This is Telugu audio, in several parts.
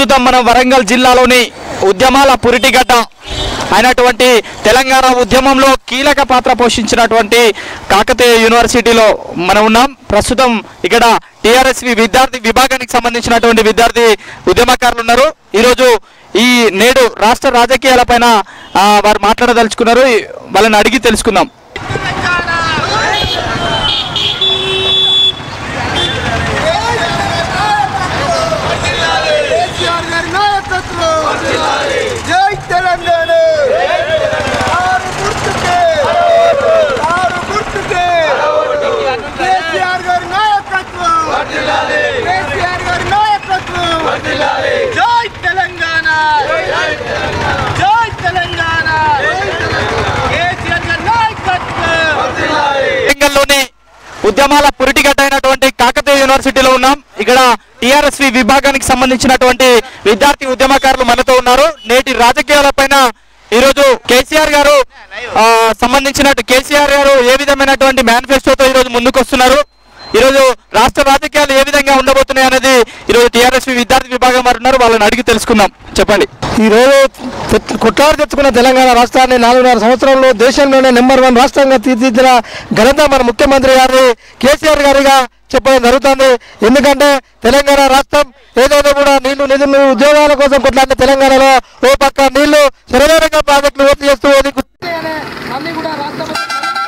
ప్రస్తుతం మనం వరంగల్ జిల్లాలోని ఉద్యమాల పురిటిగడ్డ అయినటువంటి తెలంగాణ ఉద్యమంలో కీలక పాత్ర పోషించినటువంటి కాకతీయ యూనివర్సిటీలో మనం ఉన్నాం ప్రస్తుతం ఇక్కడ టిఆర్ఎస్వి విద్యార్థి విభాగానికి సంబంధించినటువంటి విద్యార్థి ఉద్యమకారులు ఉన్నారు ఈరోజు ఈ నేడు రాష్ట్ర రాజకీయాలపైన ఆ, వారు మాట్లాడదలుచుకున్నారు ఈ- వాళ్ళని అడిగి తెలుసుకుందాం కేసీఆర్ గారి నాయకత్వం జై తెలంగాణ ఆరు గుర్తుకే ఆరు గుర్తుకే కేసీఆర్ గారి నాయకత్వం కేసీఆర్ గారి నాయకత్వం జై తెలంగాణ జై తెలంగాణ కేసీఆర్ గారి నాయకత్వం వరంగల్లోని ఉద్యమాల పురిటిగడ్డ అయినటువంటి కాకతీయ యూనివర్సిటీలో ఉన్నాం ఇక్కడ టిఆర్ఎస్వి విభాగానికి సంబంధించినటువంటి విద్యార్థి ఉద్యమకారులు మనతో ఉన్నారు నేటి రాజకీయాలపైన ఈరోజు కేసీఆర్ గారు ఆ, సంబంధించినట్టు కేసీఆర్ గారు ఏ విధమైనటువంటి మేనిఫెస్టోతో ఈరోజు ముందుకు వస్తున్నారు ఈరోజు రాష్ట్ర రాజకీయాలు ఏ విధంగా ఉండబోతున్నాయి అనేది ఈరోజు టిఆర్ఎస్వి విద్యార్థి విభాగం వారు ఉన్నారు వాళ్ళని అడిగి తెలుసుకుందాం చెప్పండి ఈ రోజు తె- కొట్లాడి తెచ్చుకున్న తెలంగాణ రాష్ట్రాన్ని నాలుగున్నర సంవత్సరంలో దేశంలోనే నెంబర్ వన్ రాష్ట్రంగా తీర్చిదిద్దిన ఘనత మన ముఖ్యమంత్రి గారి కేసీఆర్ గారిగా చెప్పడం జరుగుతుంది ఎందుకంటే తెలంగాణ రాష్ట్రం ఏదైనా కూడా నీళ్లు నిధులు ఉద్యోగాల కోసం కొట్లాడిన తెలంగాణలో ఓ పక్క నీళ్లు శరవేరంగా ప్రాజెక్టులు పూర్తి చేస్తూ ఓ దిక్కు మళ్ళీ కూడా రాష్ట్రపతి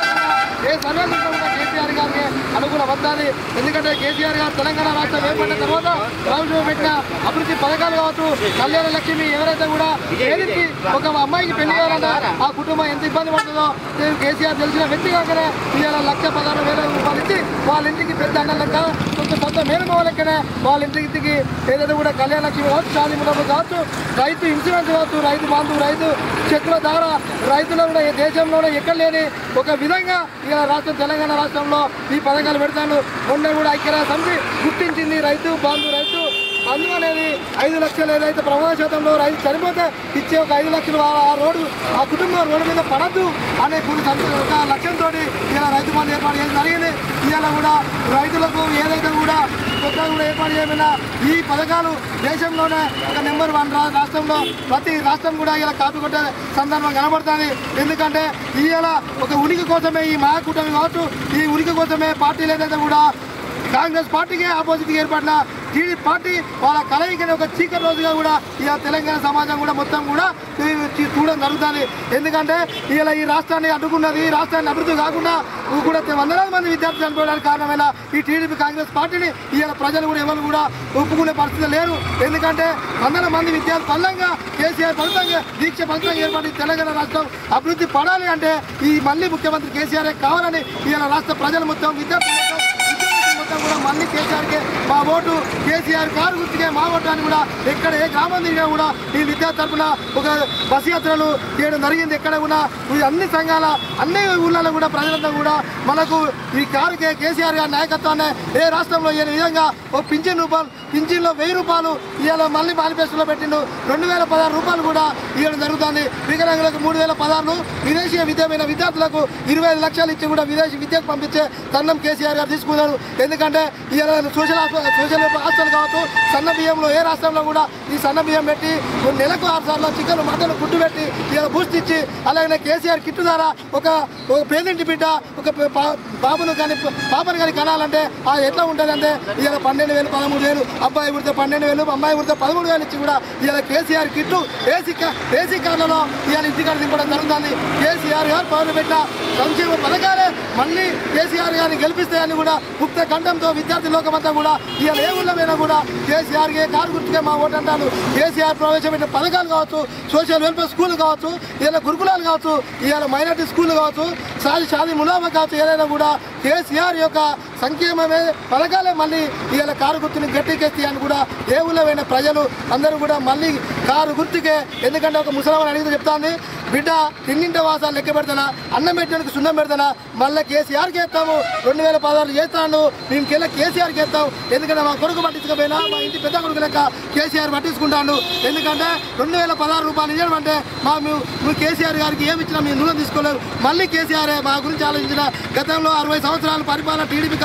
ఏ సర్వేలో కూడా కేసీఆర్ గారికి అనుకూల వద్దాలి ఎందుకంటే కేసీఆర్ గారు తెలంగాణ రాష్ట్రం ఏర్పడిన తర్వాత ప్రభుత్వం పెట్టిన అభివృద్ధి పథకాలు కావచ్చు కళ్యాణ లక్ష్మి ఎవరైతే కూడా ఏదికి ఒక అమ్మాయికి పెళ్లి చేయాలన్నా ఆ కుటుంబం ఎంత ఇబ్బంది పడుతుందో నేను కేసీఆర్ తెలిసిన వ్యక్తి కాకనే ఇవాళ లక్ష పదహారు వేల రూపాయలు ఇచ్చి వాళ్ళ ఇంటికి పెద్ద అన్న లెక్క కొంచెం సొంత మేనమావ లెక్కనే వాళ్ళ ఇంటికి ఇంటికి ఏదైతే కూడా కళ్యాణ లక్ష్మి కావచ్చు చాలి మునపు కావచ్చు రైతు ఇన్సూరెన్స్ కావచ్చు రైతు బంధు రైతు చెక్కుల ద్వారా రైతులు కూడా ఈ దేశంలోనే ఎక్కడ లేని ఒక విధంగా ఇలా రాష్ట్రం తెలంగాణ రాష్ట్రంలో ఈ పథకాలు పెడతాను మొన్న కూడా ఐక్యరాజ్య సమితి గుర్తించింది రైతు బంధు రైతు బంధు అనేది ఐదు లక్షలు ఏదైతే ప్రమాద శాతంలో రైతు చనిపోతే ఇచ్చే ఒక ఐదు లక్షలు ఆ ఆ రోడ్డు ఆ కుటుంబం రోడ్డు మీద పడద్దు అనే కొన్ని సంత- ఒక లక్ష్యంతో ఇలా రైతు బంధు ఏర్పాటు చేయడం జరిగింది ఇవాళ కూడా రైతులకు ఏదైతే కూడా కొత్తగా కూడా ఏర్పాటు చేయమైనా ఈ పథకాలు దేశంలోనే ఒక నెంబర్ వన్ రా- రాష్ట్రంలో ప్రతి రాష్ట్రం కూడా ఇలా కాపీ కొట్టే సందర్భం కనబడుతుంది ఎందుకంటే ఇవాళ ఒక ఉనికి కోసమే ఈ మహాకూటమి కావచ్చు ఈ ఉనికి కోసమే పార్టీలు ఏదైతే కూడా కాంగ్రెస్ పార్టీకి ఆపోజిట్ ఏర్పడిన టీడీ పార్టీ వాళ్ళ కలయికని ఒక చీకటి రోజుగా కూడా ఇలా తెలంగాణ సమాజం కూడా మొత్తం కూడా ఈ- ఈ చూడడం జరుగుతుంది ఎందుకంటే ఇలా ఈ రాష్ట్రాన్ని అడ్డుకున్నది ఈ రాష్ట్రాన్ని అభివృద్ధి కాకుండా కూడా వందలాది మంది విద్యార్థులు చనిపోవడానికి కారణమైన ఈ టీడీపీ కాంగ్రెస్ పార్టీని ఇవాళ ప్రజలు కూడా ఎవరు కూడా ఒప్పుకునే పరిస్థితి లేరు ఎందుకంటే వందల మంది విద్యార్థులు ఫలంగా కేసీఆర్ ఫలితంగా దీక్ష ఫలితంగా ఏర్పడి తెలంగాణ రాష్ట్రం అభివృద్ధి పడాలి అంటే ఈ మళ్ళీ ముఖ్యమంత్రి కేసీఆర్ కావాలని ఇవాళ రాష్ట్ర ప్రజలు మొత్తం విద్యార్థులు మొత్తం విద్యార్థులు మొత్తం కూడా మళ్ళీ కేసీఆర్కే మా ఓటు కేసీఆర్ కారు గుర్తుకే మా ఓటు అని కూడా ఎక్కడ ఏ గ్రామం తిరిగినా కూడా ఈ విద్యార్థి తరఫున ఒక బస్ యాత్రలు చేయడం జరిగింది ఎక్కడ కూడా ఈ అన్ని సంఘాల అన్ని ఊళ్ళలో కూడా ప్రజలంతా కూడా మనకు ఈ కారుకే కేసీఆర్ గారి నాయకత్వాన్ని ఏ రాష్ట్రంలో ఏ విధంగా ఓ పింఛన్ రూపాయలు పింఛన్లో వెయ్యి రూపాయలు ఇవాళ మళ్ళీ మేనిఫెస్టోలో పెట్టిండు రెండు వేల పదహారు రూపాయలు కూడా ఇవ్వడం జరుగుతుంది వికలాంగులకు మూడు వేల పదహారులు విదేశీ విద్యమైన విద్యార్థులకు ఇరవై ఐదు లక్షలు ఇచ్చి కూడా విదేశీ విద్యకు పంపించే తన్నం కేసీఆర్ గారు తీసుకున్నారు ఎందుకంటే ఇవాళ సోషల్ హాస్ప- సోషల్ హాస్టల్ కావచ్చు సన్న బియ్యంలో ఏ రాష్ట్రంలో కూడా ఈ సన్న బియ్యం పెట్టి ఓ నెలకు ఆరు సార్లు చికెన్ మటన్ గుడ్డు పెట్టి ఇవాళ బూస్ట్ ఇచ్చి అలాగే కేసీఆర్ కిట్టు ద్వారా ఒక ఒక పేదింటి బిడ్డ ఒక ప- పా- బాబును కానీ పాపను కానీ కనాలంటే అది ఎట్లా ఉంటుంది అంటే ఇవాళ పన్నెండు వేలు పదమూడు వేలు అబ్బాయి పుడితే పన్నెండు వేలు అమ్మాయి పుడితే పదమూడు వేలు ఇచ్చి కూడా ఇవాళ కేసీఆర్ కిట్టు ఏసీ కా- ఏసీ కార్లలో ఇవాళ ఇంటికాడ దింపడం జరుగుతుంది కేసీఆర్ గారు పవన్ పెట్టిన సంక్షేమ పథకాలే మళ్ళీ కేసీఆర్ గారిని గెలిపిస్తాయని కూడా ముక్త కంఠంతో విద్యార్థి లోకమంతా కూడా ఇవాళ ఏ ఊళ్ళో పోయినా కూడా కేసీఆర్ కే కారు గుర్తుకే మా ఓటు అంటారు కేసీఆర్ ప్రవేశపెట్టిన పథకాలు కావచ్చు సోషల్ వెల్ఫేర్ స్కూల్ కావచ్చు ఇవాళ గురుకులాలు కావచ్చు ఇవాళ మైనార్టీ స్కూల్ కావచ్చు సాది షాది ములామా కావచ్చు ఏదైనా కూడా కేసీఆర్ యొక్క సంక్షేమమే పథకాలే మళ్ళీ ఇవాళ కారు గుర్తుని గట్టికెత్తి అని కూడా ఏ ఊళ్ళో పోయిన ప్రజలు అందరూ కూడా మళ్ళీ కారు గుర్తుకే ఎందుకంటే ఒక ముసలమ్మని అడిగితే చెప్తాంది బిడ్డ తిన్నింట వాసాలు లెక్క పెడతానా అన్నం పెట్టడానికి సున్నం పెడతానా మళ్ళీ కేసీఆర్కి వేస్తాము రెండు వేల పదహారు చేస్తాను మేము కెళ్ళ కేసీఆర్కి వేస్తాం ఎందుకంటే మా కొడుకు పట్టించకపోయినా మా ఇంటి పెద్ద కొడుకు లెక్క కేసీఆర్ పట్టించుకుంటాను ఎందుకంటే రెండు వేల పదహారు రూపాయలు ఇవ్వడం అంటే మా మేము మేము కేసీఆర్ గారికి ఏమి ఇచ్చినా మేము నూనె తీసుకోలేదు మళ్ళీ కేసీఆర్ మా గురించి ఆలోచించిన గతంలో అరవై సంవత్సరాల పరిపాలన టీడీపీ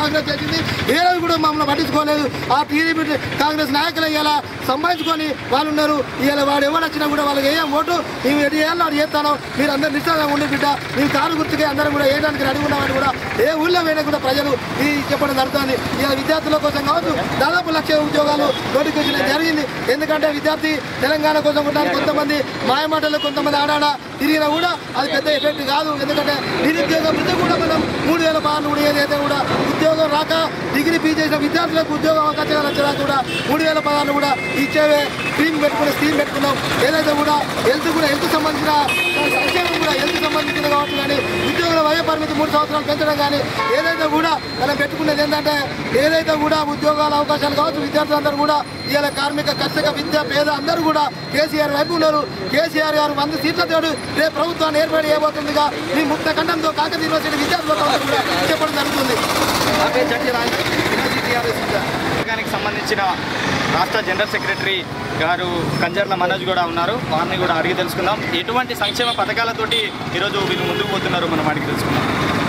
కాంగ్రెస్ చేసింది ఏ రోజు కూడా మమ్మల్ని పట్టించుకోలేదు ఆ టీడీపీ కాంగ్రెస్ నాయకులు ఇలా సంపాదించుకొని వాళ్ళు ఉన్నారు ఇలా వాడు ఎవరు వచ్చినా కూడా వాళ్ళకి ఏ ఓటు మేము ఎటు ఏళ్ళు వాడు చేస్తాను మీరు అందరు నిశ్చయంగా ఉండి బిడ్డ మేము కారు గుర్తుకే అందరం కూడా వేయడానికి రెడీ ఉన్నామని కూడా ఏ ఊళ్ళో పోయినా కూడా ప్రజలు ఈ చెప్పడం జరుగుతుంది ఇలా విద్యార్థుల కోసం కావచ్చు దాదాపు లక్ష ఉద్యోగాలు నోటిఫికేషన్ జరిగింది ఎందుకంటే విద్యార్థి తెలంగాణ కోసం కూడా కొంతమంది మాయమాటలు కొంతమంది ఆడాడ తిరిగినా కూడా అది పెద్ద ఎఫెక్ట్ కాదు ఎందుకంటే నిరుద్యోగ వృత్తి కూడా మనం మూడు వేల పాలు కూడా ఏదైతే కూడా ఉద్యోగం రాక డిగ్రీ పీ చేసిన విద్యార్థులకు ఉద్యోగ అవకాశాలు వచ్చేలా కూడా మూడు వేల పదాలు కూడా ఇచ్చేవే స్కీమ్ పెట్టుకునే స్కీమ్ పెట్టుకున్నాం ఏదైతే కూడా హెల్త్ కూడా హెల్త్ సంబంధించిన సంక్షేమం కూడా హెల్త్ సంబంధించిన కాబట్టి కానీ ఉద్యోగుల వయ పరిమితి మూడు సంవత్సరాలు పెంచడం కానీ ఏదైతే కూడా మనం పెట్టుకునేది ఏంటంటే ఏదైతే కూడా ఉద్యోగాల అవకాశాలు కావచ్చు విద్యార్థులందరూ కూడా ఇవాళ కార్మిక కర్షక విద్య పేద అందరూ కూడా కేసీఆర్ వైపు ఉన్నారు కేసీఆర్ గారు వంద సీట్లతో రేపు ప్రభుత్వాన్ని ఏర్పాటు చేయబోతుందిగా మీ ముక్త ఖండంతో కాకతీయ యూనివర్సిటీ విద్యార్థులతో కూడా చెప్పడం జరుగుతుంది నా పేరు జట్టి రాజు యూనివర్సిటీ టీఆర్ఎస్ విద్యార్థి. దానికి సంబంధించిన రాష్ట్ర జనరల్ సెక్రటరీ గారు కంజర్ల మనోజ్ కూడా ఉన్నారు వారిని కూడా అడిగి తెలుసుకుందాం ఎటువంటి సంక్షేమ పథకాలతోటి ఈరోజు వీళ్ళు ముందుకు పోతున్నారు మనం అడిగి తెలుసుకుందాం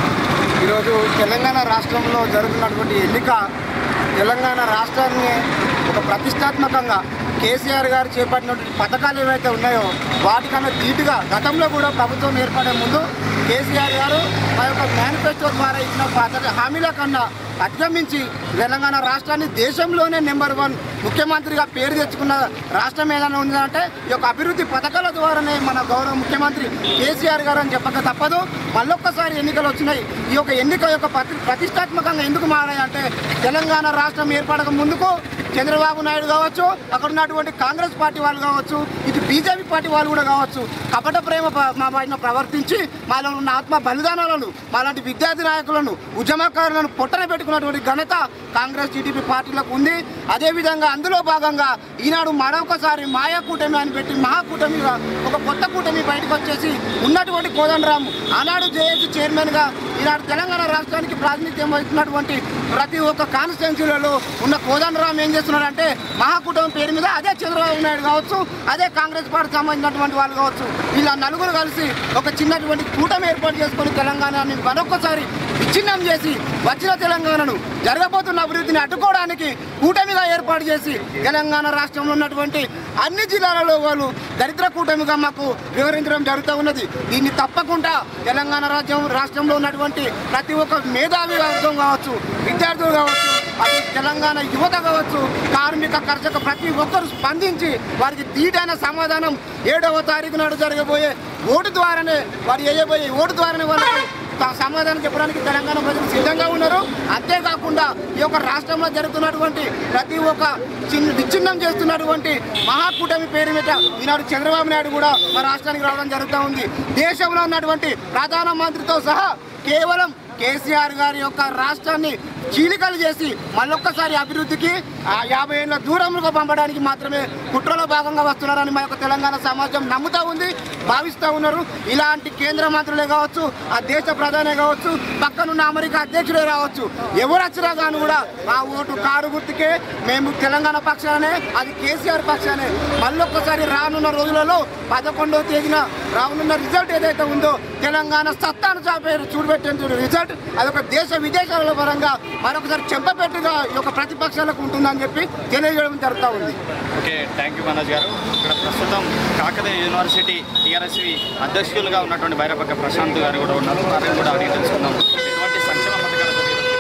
ఈరోజు తెలంగాణ రాష్ట్రంలో జరుగుతున్నటువంటి ఎన్నిక తెలంగాణ రాష్ట్రాన్ని ఒక ప్రతిష్టాత్మకంగా కేసీఆర్ గారు చేపట్టినటువంటి పథకాలు ఏవైతే ఉన్నాయో వాటికన్నా ధీటుగా గతంలో కూడా ప్రభుత్వం ఏర్పడే ముందు కేసీఆర్ గారు ఆ యొక్క మేనిఫెస్టో ద్వారా ఇచ్చిన పథక హామీల కన్నా అధిగమించి తెలంగాణ రాష్ట్రాన్ని దేశంలోనే నెంబర్ వన్ ముఖ్యమంత్రిగా పేరు తెచ్చుకున్న రాష్ట్రం ఏదైనా ఉందంటే ఈ యొక్క అభివృద్ధి పథకాల ద్వారానే మన గౌరవ ముఖ్యమంత్రి కేసీఆర్ గారు అని చెప్పక తప్పదు మళ్ళొక్కసారి ఎన్నికలు వచ్చినాయి ఈ యొక్క ఎన్నిక యొక్క ప్రతి ప్రతిష్టాత్మకంగా ఎందుకు మారాయంటే తెలంగాణ రాష్ట్రం ఏర్పడక ముందుకు చంద్రబాబు నాయుడు కావచ్చు అక్కడ ఉన్నటువంటి కాంగ్రెస్ పార్టీ వాళ్ళు కావచ్చు ఇటు బీజేపీ పార్టీ వాళ్ళు కూడా కావచ్చు కపట ప్రేమ ప- మా పైన ప్రవర్తించి మాలో ఉన్న ఆత్మ బలిదానాలను మాలాంటి విద్యార్థి నాయకులను ఉద్యమకారులను పొట్టన పెట్టుకున్నటువంటి ఘనత కాంగ్రెస్ టీడీపీ పార్టీలకు ఉంది అదేవిధంగా అందులో భాగంగా ఈనాడు మరొకసారి మాయా కూటమి అని పెట్టి మహాకూటమిగా ఒక కొత్త కూటమి బయటకు వచ్చేసి ఉన్నటువంటి కోదండరామ్ ఆనాడు జేఏసీ చైర్మన్గా ఈనాడు తెలంగాణ రాష్ట్రానికి ప్రాతినిధ్యం వహిస్తున్నటువంటి ప్రతి ఒక్క కాన్స్టిట్యున్సీలలో ఉన్న కోదండరామ్ ఏం చేస్తున్నారంటే మహాకూటమి పేరు మీద అదే చంద్రబాబు నాయుడు కావచ్చు అదే కాంగ్రెస్ పార్టీకి సంబంధించినటువంటి వాళ్ళు కావచ్చు ఇలా నలుగురు కలిసి ఒక చిన్నటువంటి కూటమి ఏర్పాటు చేసుకొని తెలంగాణని మరొకసారి విచ్ఛిన్నం చేసి వచ్చిన తెలంగాణను జరగబోతున్న అభివృద్ధిని అడ్డుకోవడానికి కూటమిగా ఏర్పాటు చేసి తెలంగాణ రాష్ట్రంలో ఉన్నటువంటి అన్ని జిల్లాలలో వాళ్ళు దరిద్ర కూటమిగా మాకు వివరించడం జరుగుతూ ఉన్నది దీన్ని తప్పకుండా తెలంగాణ రాజ్యం రాష్ట్రంలో ఉన్నటువంటి ప్రతి ఒక్క మేధావి వర్గం కావచ్చు విద్యార్థులు కావచ్చు అది తెలంగాణ యువత కావచ్చు కార్మిక కర్షక ప్రతి ఒక్కరు స్పందించి వారికి ధీటైన సమాధానం ఏడవ తారీఖు నాడు జరగబోయే ఓటు ద్వారానే వారు వేయబోయే ఓటు ద్వారానే వాళ్ళకి త- సమాధానం చెప్పడానికి తెలంగాణ ప్రజలు సిద్ధంగా ఉన్నారు అంతేకాకుండా ఈ యొక్క రాష్ట్రంలో జరుగుతున్నటువంటి ప్రతి ఒక్క చిన్న విచ్ఛిన్నం చేస్తున్నటువంటి మహాకూటమి పేరు మీద ఈనాడు చంద్రబాబు నాయుడు కూడా మా రాష్ట్రానికి రావడం జరుగుతూ ఉంది దేశంలో ఉన్నటువంటి ప్రధానమంత్రితో సహా కేవలం కేసీఆర్ గారి యొక్క రాష్ట్రాన్ని చీలికలు చేసి మళ్ళొక్కసారి అభివృద్ధికి ఆ యాభై ఏళ్ళ దూరంలో పంపడానికి మాత్రమే కుట్రలో భాగంగా వస్తున్నారని మా యొక్క తెలంగాణ సమాజం నమ్ముతా ఉంది భావిస్తూ ఉన్నారు ఇలాంటి కేంద్ర మంత్రులే కావచ్చు ఆ దేశ ప్రధానే కావచ్చు పక్కనున్న అమెరికా అధ్యక్షుడే రావచ్చు ఎవరు వచ్చినా కానీ కూడా మా ఓటు కారు గుర్తుకే మేము తెలంగాణ పక్షానే అది కేసీఆర్ పక్షానే మళ్ళొక్కసారి రానున్న రోజులలో పదకొండవ తేదీన రానున్న రిజల్ట్ ఏదైతే ఉందో తెలంగాణ సత్తాను చాపే చూడబెట్టే రిజల్ట్ అదొక దేశ విదేశాల పరంగా మరొకసారి చెంపపెట్టుగా ఈ యొక్క ప్రతిపక్షాలకు ఉంటుందని చెప్పి తెలియజేయడం జరుగుతూ ఉంది ఓకే థ్యాంక్ యూ మనోజ్ గారు ఇక్కడ ప్రస్తుతం కాకతీయ యూనివర్సిటీ టీఆర్ఎస్వి అధ్యక్షులుగా ఉన్నటువంటి బైరపక్క ప్రశాంత్ గారు కూడా ఉన్నారు వారిని కూడా అడిగి తెలుసుకుందాం ఎటువంటి సంక్షేమ పథకాలతో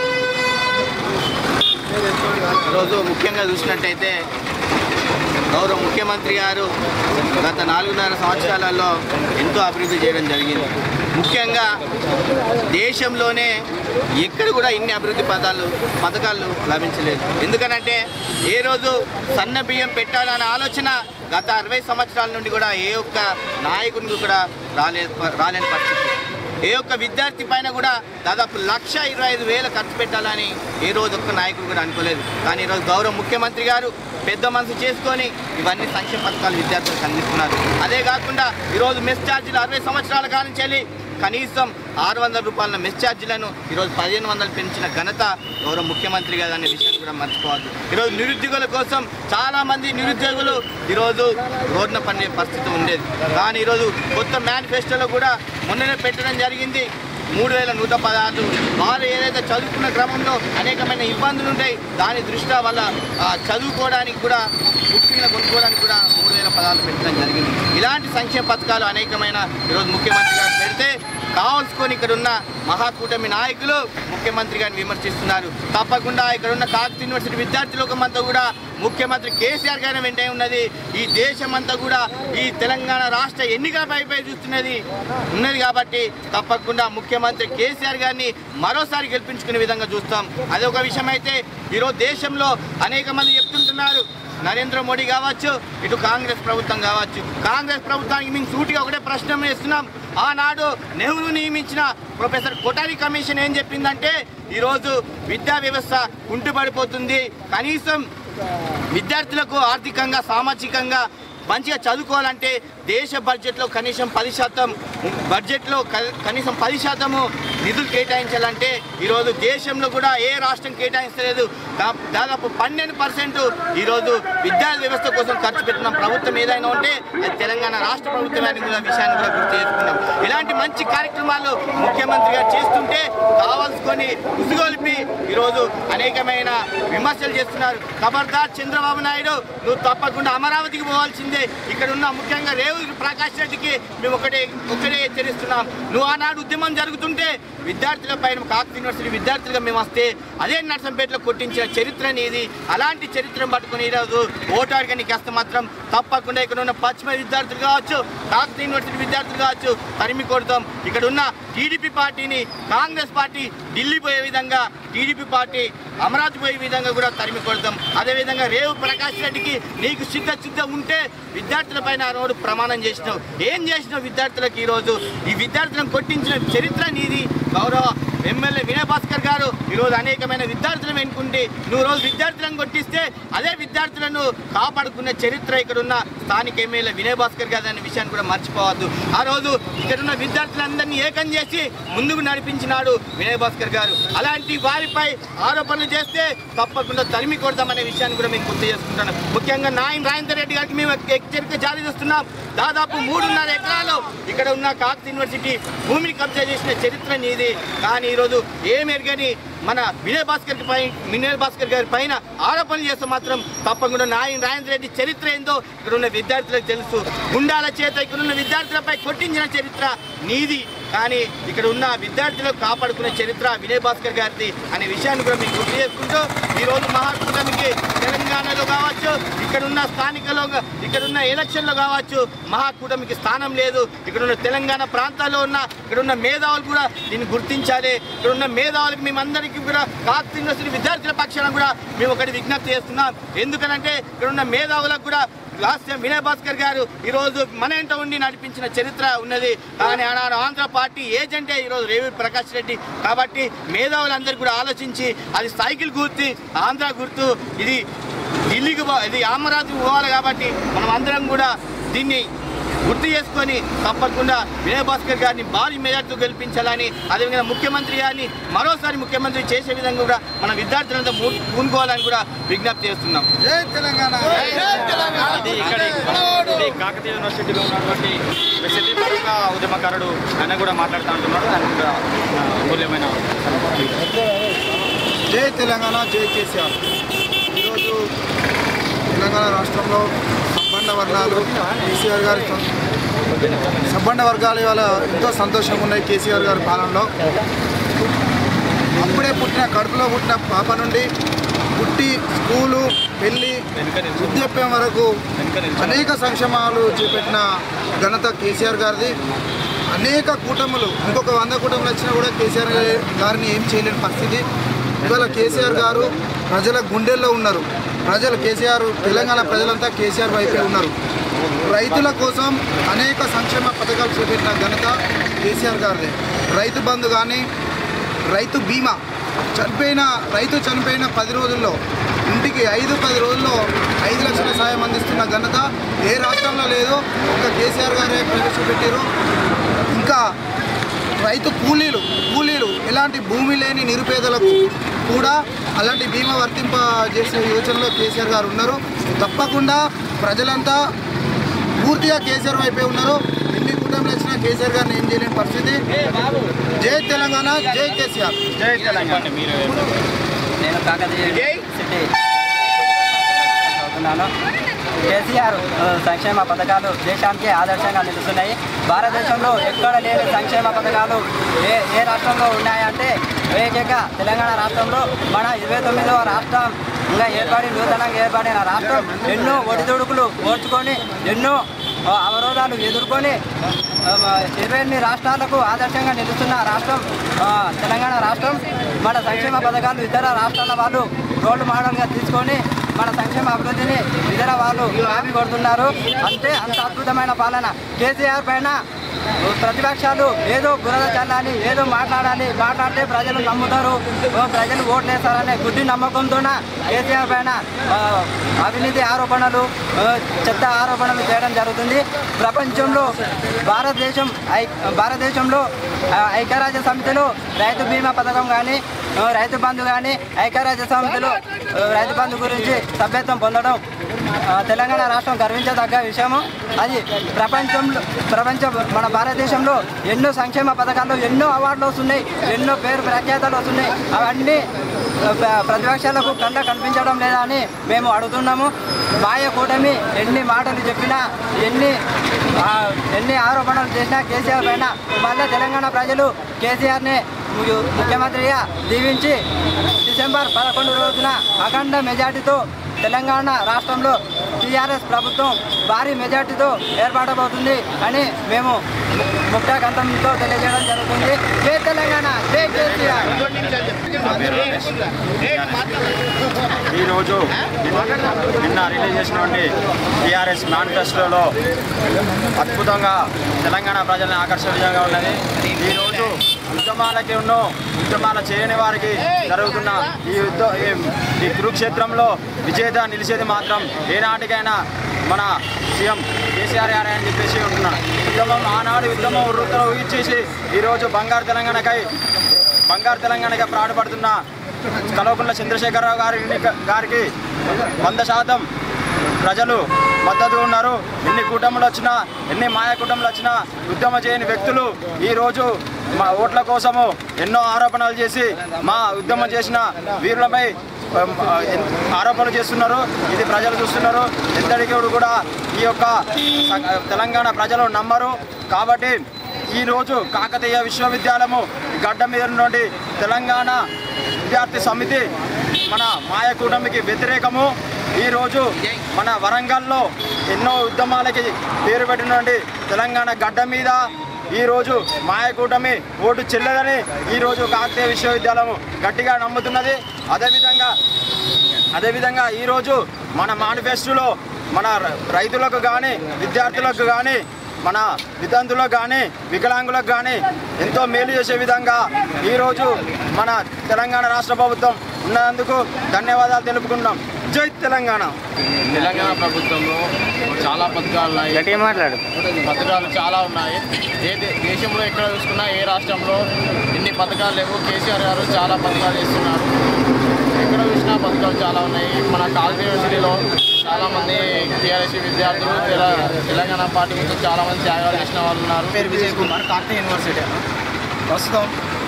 ఈరోజు ముఖ్యంగా చూసినట్టయితే గౌరవ ముఖ్యమంత్రి గారు గత నాలుగున్నర సంవత్సరాలలో ఎంతో అభివృద్ధి చేయడం జరిగింది ముఖ్యంగా దేశంలోనే ఎక్కడ కూడా ఇన్ని అభివృద్ధి పదాలు పథకాలు లభించలేదు ఎందుకనంటే ఏ రోజు సన్న బియ్యం పెట్టాలనే ఆలోచన గత అరవై సంవత్సరాల నుండి కూడా ఏ ఒక్క నాయకునికి కూడా రాలే రాలేని పరిస్థితి ఏ ఒక్క విద్యార్థి పైన కూడా దాదాపు లక్ష ఇరవై ఐదు వేలు ఖర్చు పెట్టాలని ఏ రోజు ఒక్క నాయకుడు కూడా అనుకోలేదు కానీ ఈరోజు గౌరవ ముఖ్యమంత్రి గారు పెద్ద మనసు చేసుకొని ఇవన్నీ సంక్షేమ పథకాలు విద్యార్థులకు అందిస్తున్నారు అదే కాకుండా ఈరోజు మెస్ ఛార్జీలు అరవై సంవత్సరాల కాలం చెల్లి కనీసం ఆరు వందల రూపాయల మెస్ ఛార్జీలను ఈరోజు పదిహేను వందలు పెంచిన ఘనత గౌరవ ముఖ్యమంత్రి గారు అనే విషయాన్ని కూడా మర్చిపోవద్దు ఈరోజు నిరుద్యోగుల కోసం చాలామంది నిరుద్యోగులు ఈరోజు రోడ్డున పడే పరిస్థితి ఉండేది కానీ ఈరోజు కొత్త మేనిఫెస్టోలో కూడా మొన్ననే పెట్టడం జరిగింది మూడు వేల నూట పదహారు వారు ఏదైతే చదువుకున్న క్రమంలో అనేకమైన ఇబ్బందులు ఉంటాయి దాని దృష్ట్యా వల్ల ఆ, చదువుకోవడానికి కూడా బుక్స్ కొనుక్కోవడానికి కూడా మూడు వేల పదహారు పెట్టడం జరిగింది ఇలాంటి సంక్షేమ పథకాలు అనేకమైన ఈరోజు ముఖ్యమంత్రి గారు పెడితే కావాల్సుకొని ఇక్కడ ఉన్న మహాకూటమి నాయకులు ముఖ్యమంత్రి గారిని విమర్శిస్తున్నారు తప్పకుండా ఇక్కడ ఉన్న కాకతీయ యూనివర్సిటీ విద్యార్థి లోకమంతా కూడా ముఖ్యమంత్రి కేసీఆర్ గారి వెంటే ఉన్నది ఈ దేశమంతా కూడా ఈ తెలంగాణ రాష్ట్ర ఎన్నికల పైపై చూస్తున్నది ఉన్నది కాబట్టి తప్పకుండా ముఖ్యమంత్రి కేసీఆర్ గారిని మరోసారి గెలిపించుకునే విధంగా చూస్తాం అదే ఒక విషయం అయితే ఈరోజు దేశంలో అనేక మంది చెప్తుంటున్నారు నరేంద్ర మోడీ కావచ్చు ఇటు కాంగ్రెస్ ప్రభుత్వం కావచ్చు కాంగ్రెస్ ప్రభుత్వానికి మేము సూటిగా ఒకటే ప్రశ్న వేస్తున్నాం ఆనాడు నెహ్రూ నియమించిన ప్రొఫెసర్ కొటారి కమిషన్ ఏం చెప్పిందంటే ఈరోజు విద్యా వ్యవస్థ కుంటుపడిపోతుంది కనీసం విద్యార్థులకు ఆర్థికంగా సామాజికంగా మంచిగా చదువుకోవాలంటే దేశ బడ్జెట్లో కనీసం పది శాతం బడ్జెట్లో క- కనీసం పది శాతము నిధులు కేటాయించాలంటే ఈరోజు దేశంలో కూడా ఏ రాష్ట్రం కేటాయించలేదు దా- దాదాపు పన్నెండు పర్సెంట్ ఈరోజు విద్యా వ్యవస్థ కోసం ఖర్చు పెట్టిన ప్రభుత్వం ఏదైనా ఉంటే అది తెలంగాణ రాష్ట్ర ప్రభుత్వం అని కూడా విషయాన్ని కూడా గుర్తు చేసుకున్నాం ఇలాంటి మంచి కార్యక్రమాలు ముఖ్యమంత్రి గారు చేస్తుంటే కావాల్సుకొని ఉసుగొలిపి ఈరోజు అనేకమైన విమర్శలు చేస్తున్నారు ఖబర్దార్ చంద్రబాబు నాయుడు నువ్వు తప్పకుండా అమరావతికి పోవాల్సిందే ఇక్కడ ఉన్న ముఖ్యంగా రేవు ప్రకాష్ రెడ్డికి మేము ఒకటే ఒకటే హెచ్చరిస్తున్నాం నువ్వు ఆనాడు ఉద్యమం జరుగుతుంటే విద్యార్థుల పైన కాకతీయ యూనివర్సిటీ విద్యార్థులుగా మేము వస్తే అదే నర్సంపేటలో కొట్టించిన చరిత్ర నీది అలాంటి చరిత్రను పట్టుకుని ఈరోజు ఓటు అడగనికి వస్తే మాత్రం తప్పకుండా ఇక్కడ ఉన్న పశ్చిమ విద్యార్థులు కావచ్చు కాకతీయ యూనివర్సిటీ విద్యార్థులు కావచ్చు తరిమి కొడతాం ఇక్కడ ఉన్న టీడీపీ పార్టీని కాంగ్రెస్ పార్టీ ఢిల్లీ పోయే విధంగా టీడీపీ పార్టీ అమరావతి పోయే విధంగా కూడా తరిమి కొడతాం అదేవిధంగా రేవు ప్రకాష్ రెడ్డికి నీకు సిద్ధ సిద్ధ ఉంటే విద్యార్థుల పైన ఆ రోజు ప్రమాణం చేసినావు ఏం చేసినావు విద్యార్థులకు ఈరోజు ఈ విద్యార్థులను కొట్టించిన చరిత్ర నీది గౌరవ ఎమ్మెల్యే వినయ్ భాస్కర్ గారు ఈరోజు అనేకమైన విద్యార్థులను ఎన్నుకుంటే నువ్వు రోజు విద్యార్థులను కొట్టిస్తే అదే విద్యార్థులను కాపాడుకున్న చరిత్ర ఇక్కడ ఉన్న స్థానిక ఎమ్మెల్యే వినయ్ భాస్కర్ గారు అనే విషయాన్ని కూడా మర్చిపోవద్దు ఆ రోజు ఇక్కడ ఉన్న విద్యార్థులందరినీ ఏకం చేసి ముందుకు నడిపించినాడు వినయ్ భాస్కర్ గారు అలాంటి వారిపై ఆరోపణలు చేస్తే తప్పకుండా తరిమి కొడతామనే విషయాన్ని కూడా మేము గుర్తు చేసుకుంటాను ముఖ్యంగా నాయన్ రాజేందర్ రెడ్డి గారికి మేము హెచ్చరిక జారీ చేస్తున్నాం దాదాపు మూడున్నర ఎకరాలు ఇక్కడ ఉన్న కాకతీయ యూనివర్సిటీ భూమిని కబ్జా చేసిన చరిత్ర నీది కానీ ఈరోజు ఏం ఎరగని మన వినయ్ భాస్కర్ పై వినయ్ భాస్కర్ గారి పైన ఆరోపణలు చేస్తే మాత్రం తప్పకుండా నాయన్ రాజేంద్ర రెడ్డి చరిత్ర ఏందో ఇక్కడ ఉన్న విద్యార్థులకు తెలుసు గుండాల చేత ఇక్కడ ఉన్న విద్యార్థులపై కొట్టించిన చరిత్ర నీది కానీ ఇక్కడ ఉన్న విద్యార్థులకు కాపాడుకునే చరిత్ర వినయ్ భాస్కర్ గారిది అనే విషయాన్ని కూడా మీకు గుర్తు చేసుకుంటూ ఈరోజు మహాకూటమికి తెలంగాణలో కావచ్చు ఇక్కడ ఉన్న స్థానికలో ఇక్కడ ఉన్న ఎలక్షన్లో కావచ్చు మహాకూటమికి స్థానం లేదు ఇక్కడ ఉన్న తెలంగాణ ప్రాంతాల్లో ఉన్న ఇక్కడ ఉన్న మేధావులు కూడా దీన్ని గుర్తించాలి ఇక్కడ ఉన్న మేధావులకు మేమందరికీ కూడా కాకతీయ యూనివర్సిటీ విద్యార్థుల పక్షాన కూడా మేము ఒకటి విజ్ఞప్తి చేస్తున్నాం ఎందుకనంటే ఇక్కడ ఉన్న మేధావులకు కూడా లాస్య వినయ్ భాస్కర్ గారు ఈరోజు మన ఇంట ఉండి నడిపించిన చరిత్ర ఉన్నది కానీ ఆనాడు ఆంధ్ర పార్టీ ఏజెంటే ఈరోజు రేవి ప్రకాష్ రెడ్డి కాబట్టి మేధావులందరూ కూడా ఆలోచించి అది సైకిల్ గుర్తు ఆంధ్ర గుర్తు ఇది ఢిల్లీకి పో- ఇది అమరావతి పోవాలి కాబట్టి మనం అందరం కూడా దీన్ని గుర్తు చేసుకొని తప్పకుండా వినయ్ భాస్కర్ గారిని భారీ మెజార్టీతో గెలిపించాలని అదేవిధంగా ముఖ్యమంత్రి గారిని మరోసారి ముఖ్యమంత్రి చేసే విధంగా కూడా మన విద్యార్థులంతా మూ- పూనుకోవాలని కూడా విజ్ఞప్తి చేస్తున్నాం జై తెలంగాణ ఇది ఇక్కడ ఇది కాకతీయ యూనివర్సిటీలో ఉన్నటువంటి ప్రసిద్ధిపరంగా ఉద్యమకారుడు ఆయన కూడా మాట్లాడుతూ ఉంటున్నాడు ఆయన కూడా ఆ, మూల్యమైన జై తెలంగాణ జై కేసీఆర్ ఈరోజు తెలంగాణ రాష్ట్రంలో సబ్బండ వర్గాలు కేసీఆర్ గారి సం- సబ్బండ వర్గాలు ఇవాళ ఎంతో సంతోషంగా ఉన్నాయి కేసీఆర్ గారి పాలనలో అప్పుడే పుట్టిన కడుపులో పుట్టిన పాప నుండి పుట్టి స్కూలు పెళ్ళి వృద్ధాప్యం వరకు అనేక సంక్షేమాలు చేపట్టిన ఘనత కేసీఆర్ గారిది అనేక కూటములు ఇంకొక వంద కూటములు వచ్చినా కూడా కేసీఆర్ గారిని ఏం చేయలేని పరిస్థితి ఇవాళ కేసీఆర్ గారు ప్రజల గుండెల్లో ఉన్నారు ప్రజలు కేసీఆర్ తెలంగాణ ప్రజలంతా కేసీఆర్ వైపే ఉన్నారు రైతుల కోసం అనేక సంక్షేమ పథకాలు చేపట్టిన ఘనత కేసీఆర్ గారిదే రైతు బంధు కానీ రైతు బీమా చనిపోయిన రైతు చనిపోయిన పది రోజుల్లో ఇంటికి ఐదు పది రోజుల్లో ఐదు లక్షల సాయం అందిస్తున్న ఘనత ఏ రాష్ట్రంలో లేదు ఒక కేసీఆర్ గారే ప్రవేశపెట్టారు ఇంకా రైతు కూలీలు కూలీలు ఎలాంటి భూమి లేని నిరుపేదలకు కూడా అలాంటి బీమా వర్తింప చేసే యోచనలో కేసీఆర్ గారు ఉన్నారు తప్పకుండా ప్రజలంతా పూర్తిగా కేసీఆర్ వైపే ఉన్నారు ఎన్ని కూటమిలు వచ్చినా కేసీఆర్ గారిని ఏం చేయలేని పరిస్థితి జై తెలంగాణ జై కేసీఆర్ జై తెలంగాణ నేను కాకతీయ సిటీ చదువుతున్నాను కేసీఆర్ ఆ, సంక్షేమ పథకాలు దేశానికి ఆదర్శంగా నిలుస్తున్నాయి భారతదేశంలో ఎక్కడ లేని సంక్షేమ పథకాలు ఏ ఏ రాష్ట్రంలో ఉన్నాయంటే ఏకైక తెలంగాణ రాష్ట్రంలో మన ఇరవై తొమ్మిదవ రాష్ట్రం ఇంకా ఏర్పడి నూతనంగా ఏర్పడిన రాష్ట్రం ఎన్నో ఒడిదుడుకులు ఓర్చుకొని ఎన్నో ఆ, అవరోధాలు ఎదుర్కొని ఆ, ఇరవై ఎనిమిది రాష్ట్రాలకు ఆదర్శంగా నిలుస్తున్న రాష్ట్రం ఆ, తెలంగాణ రాష్ట్రం మన సంక్షేమ పథకాలు ఇతర రాష్ట్రాల వాళ్ళు రోల్ మోడల్గా తీసుకొని మన సంక్షేమ అభివృద్ధిని ఇతర వాళ్ళు కాపీ కొడుతున్నారు అంతే అంత అద్భుతమైన పాలన కేసీఆర్ పైన ప్రతిపక్షాలు ఏదో బురద చల్లాలి ఏదో మాట్లాడాలి మాట్లాడితే ప్రజలు నమ్ముతారు ఓ ప్రజలు ఓట్లేస్తారనే గుడ్డి నమ్మకంతోన కేసీఆర్ పైన ఆ, అవినీతి ఆరోపణలు ఆ, చెత్త ఆరోపణలు చేయడం జరుగుతుంది ప్రపంచంలో భారతదేశం ఐ భారతదేశంలో ఆ, ఐక్యరాజ్య సమితిలో రైతు బీమా పథకం కానీ ఆ, రైతు బంధు కానీ ఐక్యరాజ్య సమితిలో ఆ, రైతు బంధు గురించి సభ్యత్వం పొందడం ఆ, తెలంగాణ రాష్ట్రం గర్వించదగ్గ విషయము అది ప్రపంచంలో ప్రపంచ మన భారతదేశంలో ఎన్నో సంక్షేమ పథకాలు ఎన్నో అవార్డులు వస్తున్నాయి ఎన్నో పేరు ప్రఖ్యాతలు వస్తున్నాయి అవన్నీ ఆ, ప్ర- ప్రతిపక్షాలకు కళ్ళ కనిపించడం లేదా అని మేము అడుగుతున్నాము మాయ కూటమి ఎన్ని మాటలు చెప్పినా ఎన్ని ఆ, ఎన్ని ఆరోపణలు చేసినా కేసీఆర్ పైన మళ్ళీ తెలంగాణ ప్రజలు కేసీఆర్ని ము- ముఖ్యమంత్రిగా దీవించి డిసెంబర్ పదకొండు రోజున అఖండ మెజార్టీతో తెలంగాణ రాష్ట్రంలో టీఆర్ఎస్ ప్రభుత్వం భారీ మెజార్టీతో ఏర్పడబోతుంది అని మేము ముఖ్య గంధంతో తెలియజేయడం జరుగుతుంది జై తెలంగాణ జై కేసీఆర్ ఈరోజు నిన్న రిలీజ్ చేసినటువంటి టీఆర్ఎస్ మేనిఫెస్టోలో అద్భుతంగా తెలంగాణ ప్రజలను ఆకర్షణ విధంగా ఉన్నది ఈరోజు ఉద్యమాలకి ఉన్న ఉద్యమాలు చేయని వారికి జరుగుతున్న ఈ యుద్ధ ఈ- ఈ కురుక్షేత్రంలో విజేత నిలిచేది మాత్రం ఏనాటికైనా మన సీఎం కేసీఆర్ గారే అని చెప్పేసి ఉంటున్నాను ఉద్యమం ఆనాడు ఉద్యమం వృత్తిలో ఊహించేసి ఈరోజు బంగారు తెలంగాణకై బంగారు తెలంగాణగా ప్రాణపడుతున్న కల్వకుంట్ల చంద్రశేఖరరావు గారి గారికి వంద శాతం ప్రజలు మద్దతు ఉన్నారు ఎన్ని కూటములు వచ్చినా ఎన్ని మాయ కూటములు వచ్చినా ఉద్యమ చేయని వ్యక్తులు ఈరోజు మా ఓట్ల కోసము ఎన్నో ఆరోపణలు చేసి మా ఉద్యమం చేసిన వీరులపై ఉమ్, ఆ, ఎన్- ఆరోపణలు చేస్తున్నారు ఇది ప్రజలు చూస్తున్నారు ఎంతటికి కూడా ఈ యొక్క స- తెలంగాణ ప్రజలు నమ్మరు కాబట్టి ఈరోజు కాకతీయ విశ్వవిద్యాలయము గడ్డ మీద నుండి తెలంగాణ విద్యార్థి సమితి మన మాయ కూటమికి వ్యతిరేకము ఈరోజు మన వరంగల్లో ఎన్నో ఉద్యమాలకి పేరు పెట్టినటువంటి తెలంగాణ గడ్డ మీద ఈరోజు మాయ కూటమి ఓటు చెల్లదని ఈరోజు కాకతీయ విశ్వవిద్యాలయం గట్టిగా నమ్ముతున్నది అదేవిధంగా అదేవిధంగా ఈరోజు మన మేనిఫెస్టోలో మన ర- రైతులకు కానీ విద్యార్థులకు కానీ మన వితంతులకు కానీ వికలాంగులకు కానీ ఎంతో మేలు చేసే విధంగా ఈరోజు మన తెలంగాణ రాష్ట్ర ప్రభుత్వం ఉన్నందుకు ధన్యవాదాలు తెలుపుకుంటున్నాం జై తెలంగాణ తెలంగాణ ప్రభుత్వంలో చాలా పథకాలు ఉన్నాయి మాట్లాడు పథకాలు చాలా ఉన్నాయి ఏ దే- దేశంలో ఎక్కడ చూసుకున్నా ఏ రాష్ట్రంలో ఇన్ని పథకాలు లేవు కేసీఆర్ గారు చాలా పథకాలు చేస్తున్నారు ఎక్కడ చూసినా పథకాలు చాలా ఉన్నాయి మన కాలేజ్ యూనివర్సిటీలో చాలామంది టీఆర్ఎస్ విద్యార్థులు తెల- తెలంగాణ పార్టీ కోసం చాలామంది త్యాగాలు చేసిన వాళ్ళు ఉన్నారు పేరు విజయ్ కుమార్ కార్తీయ యూనివర్సిటీ ప్రస్తుతం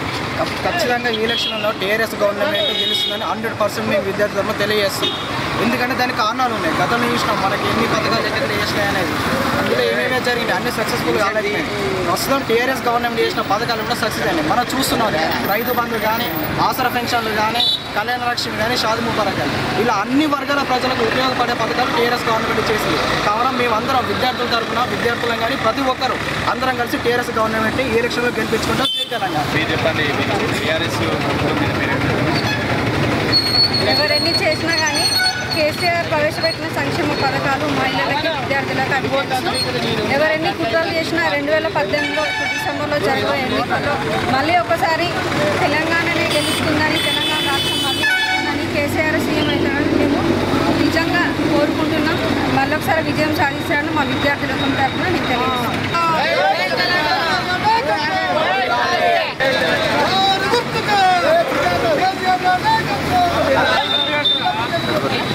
ఖ- ఖచ్చితంగా ఈ ఎలక్షన్లో టీఆర్ఎస్ గవర్నమెంట్ గెలుస్తుందని హండ్రెడ్ పర్సెంట్ మేము విద్యార్థి తరఫున తెలియజేస్తాం ఎందుకంటే దానికి కారణాలు ఉన్నాయి గతంలో చూసినాం మనకి ఎన్ని పథకాలు ఎక్కడ చేసినాయి అనేది అందులో ఏమేమి జరిగినాయి అన్ని సక్సెస్ఫుల్ కాలేకపోయినాయి ప్రస్తుతం టీఆర్ఎస్ గవర్నమెంట్ చేసిన పథకాలు కూడా సక్సెస్ అయినాయి మనం చూస్తున్నాం రైతు బంధు కానీ ఆసరా పెన్షన్లు కానీ కళ్యాణ లక్ష్మి కానీ షాది ముబారక్ కానీ ఇలా అన్ని వర్గాల ప్రజలకు ఉపయోగపడే పథకాలు టీఆర్ఎస్ గవర్నమెంట్ చేసింది కావున మేమందరం విద్యార్థుల తరఫున విద్యార్థులం కానీ ప్రతి ఒక్కరు అందరం కలిసి టీఆర్ఎస్ గవర్నమెంట్ ఈ ఎలక్షన్లో గెలిపించుకుంటాం జై తెలంగాణ మీరు చెప్పండి టీఆర్ఎస్ ఎవరెన్ని చేసినా కానీ కేసీఆర్ ప్రవేశపెట్టిన సంక్షేమ పథకాలు మహిళలకి విద్యార్థులకు అందించు ఎవరెన్ని కుట్రలు చేసినా రెండు వేల పద్దెనిమిదిలో డిసెంబర్లో జరిగే ఎన్నికల్లో మళ్ళీ ఒకసారి తెలంగాణనే గెలుస్తుందని తెలంగాణ రాష్ట్రం మళ్ళీ వస్తుందని కేసీఆర్ సీఎం అవుతారని మేము నిజంగా కోరుకుంటున్నాం మళ్ళీ ఒకసారి విజయం సాధిస్తారని మా విద్యార్థుల తరఫున నేను తెలియజేస్తాను